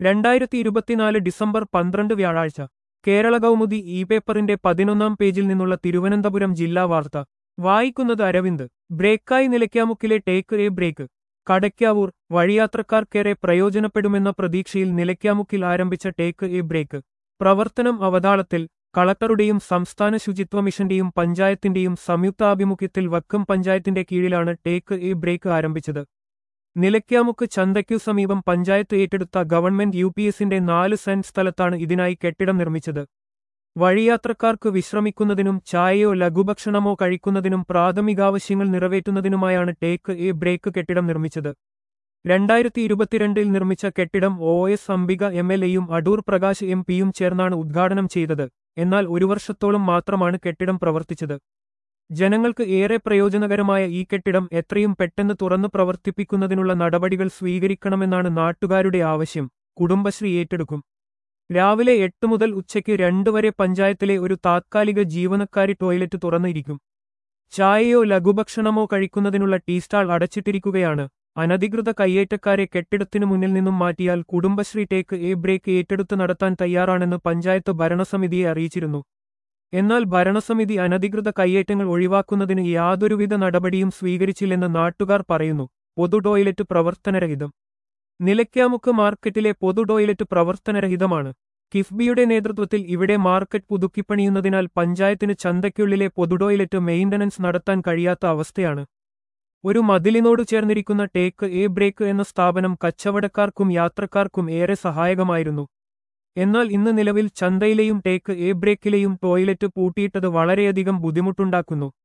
രണ്ടായിരത്തി ഇരുപത്തിനാല് ഡിസംബർ പന്ത്രണ്ട് വ്യാഴാഴ്ച കേരള കൗമുദി ഇ പേപ്പറിന്റെ പതിനൊന്നാം പേജിൽ നിന്നുള്ള തിരുവനന്തപുരം ജില്ലാ വാർത്ത വായിക്കുന്നത് അരവിന്ദ് ബ്രേക്കായി നിലയ്ക്കാമുക്കിലെ ടേക്ക് എ ബ്രേക്ക് കടയ്ക്കാവൂർ വഴിയാത്രക്കാർക്കേറെ പ്രയോജനപ്പെടുമെന്ന പ്രതീക്ഷയിൽ നിലയ്ക്കാമുക്കിൽ ആരംഭിച്ച ടേക്ക് എ ബ്രേക്ക് പ്രവർത്തനം അവതാളത്തിൽ കളക്ടറുടെയും സംസ്ഥാന ശുചിത്വ മിഷന്റെയും പഞ്ചായത്തിന്റെയും സംയുക്താഭിമുഖ്യത്തിൽ വക്കം പഞ്ചായത്തിന്റെ കീഴിലാണ് ടേക്ക് എ ബ്രേക്ക് ആരംഭിച്ചത് നിലയ്ക്കാമുക്ക് ചന്തയ്ക്കു സമീപം പഞ്ചായത്ത് ഏറ്റെടുത്ത ഗവൺമെന്റ് യു പി എസിന്റെ നാല് സെന്റ് സ്ഥലത്താണ് ഇതിനായി കെട്ടിടം നിർമ്മിച്ചത് വഴിയാത്രക്കാർക്ക് വിശ്രമിക്കുന്നതിനും ചായയോ ലഘുഭക്ഷണമോ കഴിക്കുന്നതിനും പ്രാഥമികാവശ്യങ്ങൾ നിറവേറ്റുന്നതിനുമായാണ് ടേക്ക് എ ബ്രേക്ക് കെട്ടിടം നിർമ്മിച്ചത് രണ്ടായിരത്തി ഇരുപത്തിരണ്ടിൽ നിർമ്മിച്ച കെട്ടിടം O S Ambika M L എയും അടൂർ പ്രകാശ് എം പിയും ചേർന്നാണ് ഉദ്ഘാടനം ചെയ്തത് എന്നാൽ ഒരു വർഷത്തോളം മാത്രമാണ് കെട്ടിടം പ്രവർത്തിച്ചത് ജനങ്ങൾക്ക് ഏറെ പ്രയോജനകരമായ ഈ കെട്ടിടം എത്രയും പെട്ടെന്ന് തുറന്നു പ്രവർത്തിപ്പിക്കുന്നതിനുള്ള നടപടികൾ സ്വീകരിക്കണമെന്നാണ് നാട്ടുകാരുടെ ആവശ്യം കുടുംബശ്രീ ഏറ്റെടുക്കും രാവിലെ എട്ട് മുതൽ ഉച്ചയ്ക്ക് രണ്ട് വരെ പഞ്ചായത്തിലെ ഒരു താത്കാലിക ജീവനക്കാരി ടോയ്ലറ്റ് തുറന്നിരിക്കും ചായയോ ലഘുഭക്ഷണമോ കഴിക്കുന്നതിനുള്ള ടീ സ്റ്റാൾ അടച്ചിട്ടിരിക്കുകയാണ് അനധികൃത കയ്യേറ്റക്കാരെ കെട്ടിടത്തിനു മുന്നിൽ നിന്നും മാറ്റിയാൽ കുടുംബശ്രീ ടേക്ക് എ ബ്രേക്ക് ഏറ്റെടുത്ത് നടത്താൻ തയ്യാറാണെന്ന് പഞ്ചായത്ത് ഭരണസമിതിയെ അറിയിച്ചിരുന്നു എന്നാൽ ഭരണസമിതി അനധികൃത കയ്യേറ്റങ്ങൾ ഒഴിവാക്കുന്നതിന് യാതൊരുവിധ നടപടിയും സ്വീകരിച്ചില്ലെന്ന് നാട്ടുകാർ പറയുന്നു പൊതു ടോയ്ലറ്റ് പ്രവർത്തനരഹിതം നിലയ്ക്കാമുക്ക് മാർക്കറ്റിലെ പൊതു ടോയ്ലറ്റ് പ്രവർത്തനരഹിതമാണ് കിഫ്ബിയുടെ നേതൃത്വത്തിൽ ഇവിടെ മാർക്കറ്റ് പുതുക്കിപ്പണിയുന്നതിനാൽ പഞ്ചായത്തിന് ചന്തയ്ക്കുള്ളിലെ പൊതു ടോയ്ലറ്റ് മെയിന്റനൻസ് നടത്താൻ കഴിയാത്ത അവസ്ഥയാണ് ഒരു മതിലിനോട് ചേർന്നിരിക്കുന്ന ടേക്ക് എ ബ്രേക്ക് എന്ന സ്ഥാപനം കച്ചവടക്കാർക്കും യാത്രക്കാർക്കും ഏറെ സഹായകമായിരുന്നു എന്നാൽ ഇന്ന് നിലവിൽ ചന്തയിലെയും ടേക്ക് എ ബ്രേക്കിലെയും ടോയ്ലറ്റ് പൂട്ടിയിട്ടത് വളരെയധികം ബുദ്ധിമുട്ടുണ്ടാക്കുന്നു